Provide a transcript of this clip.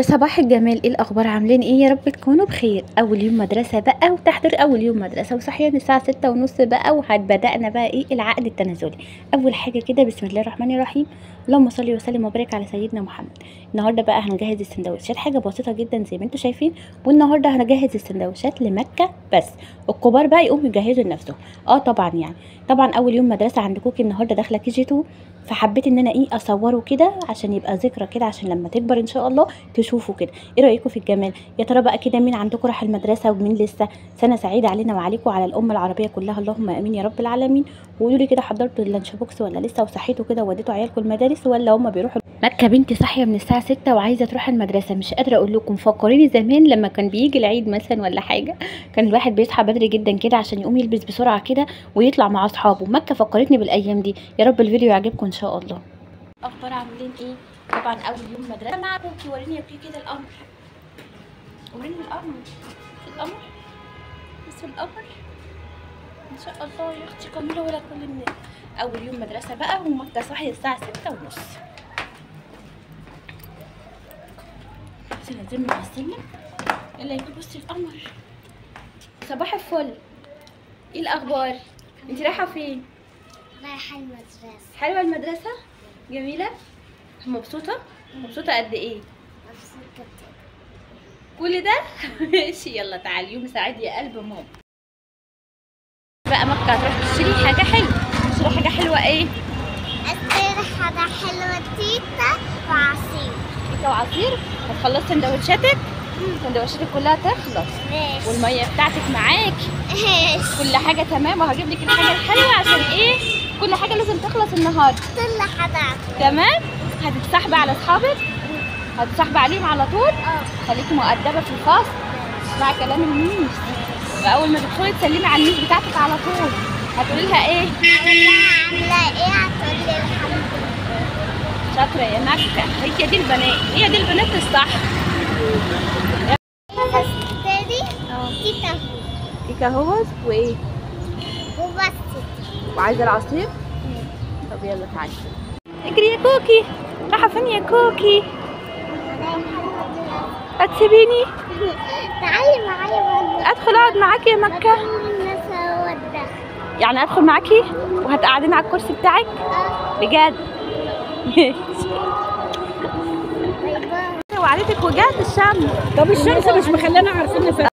يا صباح الجمال ايه الاخبار عاملين ايه يا رب تكونوا بخير اول يوم مدرسه بقى وتحضير اول يوم مدرسه وصحيان الساعه ستة ونص بقى وهتبدانا بقى ايه العقد التنازلي اول حاجه كده بسم الله الرحمن الرحيم اللهم صل وسلم وبارك على سيدنا محمد النهارده بقى هنجهز السندوتشات حاجه بسيطه جدا زي ما انتم شايفين والنهارده هنجهز السندوتشات لمكه بس الكبار بقى يقوموا يجهزوا لنفسهم اه طبعا يعني طبعا اول يوم مدرسه عند كوكي النهارده داخله كي جي 2 فحبيت ان انا ايه اصوره كده عشان يبقى ذكرى كده عشان لما تكبر ان شاء الله تشوفوا كده ايه رايكم في الجمال يا ترى بقى كده مين عندكم راح المدرسه ومين لسه سنه سعيده علينا وعليكم وعلى الامه العربيه كلها اللهم امين يا رب العالمين وقولوا لي كده حضرتوا اللانش بوكس ولا لسه وصحيتوا كده ووديتوا عيالكم المدارس ولا هم بيروحوا مكه بنتي صاحيه من الساعه 6 وعايزه تروح المدرسه مش قادره اقول لكم فكريني زمان لما كان بيجي العيد مثلا ولا حاجه كان الواحد بيصحى بدري جدا كده عشان يقوم يلبس بسرعه كده ويطلع مع اصحابه مكه فكرتني بالايام دي يا رب الفيديو يعجبكم ان شاء الله اخبار عاملين ايه طبعا اول يوم مدرسه مع كوكي وريني يا كوكي كده القمر وريني القمر القمر بس القمر ان شاء الله يا اختي كامله ولا كل الناس اول يوم مدرسه بقى ومكه صاحيه الساعه ستة ونص بس نازلين مع السلم يلا يا بصي القمر صباح الفل ايه الاخبار انت رايحه فين رايحة المدرسة حلوه المدرسه جميله مبسوطه مبسوطه قد ايه مبسوطة جدا. كل ده ماشي يلا تعالي يوم سعيد يا قلب ماما بقى مكة هتروح تشتري حاجة حلوة تشتري حاجة حلوة ايه؟ اشتري حاجة حلوة تيتا وعصير كيكة وعصير هتخلص سندوتشاتك سندوتشاتك كلها تخلص ماشي والمية بتاعتك معاكي ماشي كل حاجة تمام وهجيب لك الحاجة الحلوة عشان ايه؟ كل حاجة لازم تخلص النهاردة كل حاجة تمام؟ هتتصاحبي على اصحابك؟ هتتصاحبي عليهم على طول؟ اه خليكي مؤدبة في الفصل اسمعي كلام الميس واول ما تدخلي تسلمي على الميس بتاعتك على طول هتقولي لها ايه هقول لها عاملة ايه هتقول لي الحمد لله شاطره يا مكه هي دي البنات هي دي البنات الصح اشتري تيتا كيكه اهوت وايه وبس وعايزه العصير طب يلا تعالي اجري يا كوكي رايحه فين يا كوكي هتسيبيني تعالي معايا برضه ادخل اقعد معاكي يا مكه الناس ودخل يعني ادخل معاكي وهتقعديني على الكرسي بتاعك اه بجد باي باي وعليتك وجعت الشمس طب الشمس مش مخلانا عارفين نفرق